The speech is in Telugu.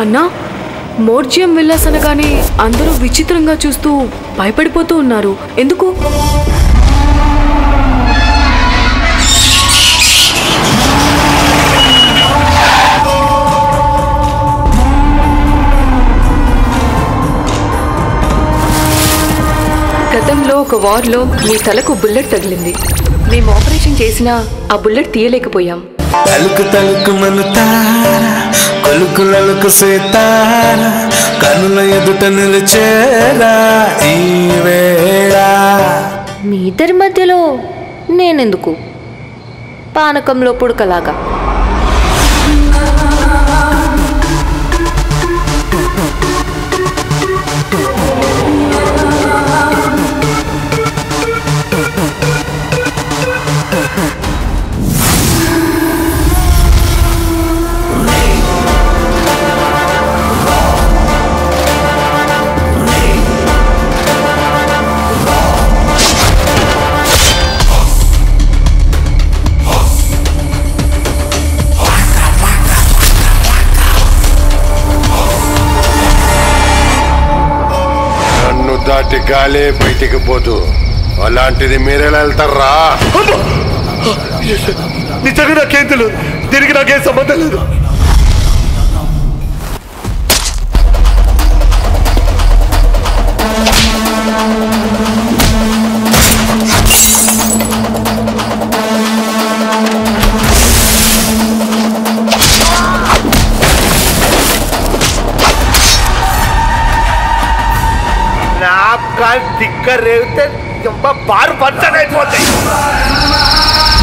అన్నా మోర్జియం విల్లాస్ అనగానే అందరూ విచిత్రంగా చూస్తూ భయపడిపోతూ ఉన్నారు ఎందుకు గతంలో ఒక వార్లో మీ తలకు బుల్లెట్ తగిలింది మేము ఆపరేషన్ చేసినా ఆ బుల్లెట్ తీయలేకపోయాం తలుకు తలుకు మను తార కొలుకు లలుకు సేతార కనుల ఎదుట నిలిచేరా ఈ వేళ మీ ఇద్దరి మధ్యలో నేనెందుకు పానకంలో పుడకలాగా నన్ను దాటి గాలే బయటికి పోదు అలాంటిది మీరెలా వెళ్తారా నిజంగా నాకేం తెలియదు దీనికి నాకేం సంబంధం లేదు నా కాల్ తిక్క రేగితే బారు పంచడైపోతాయి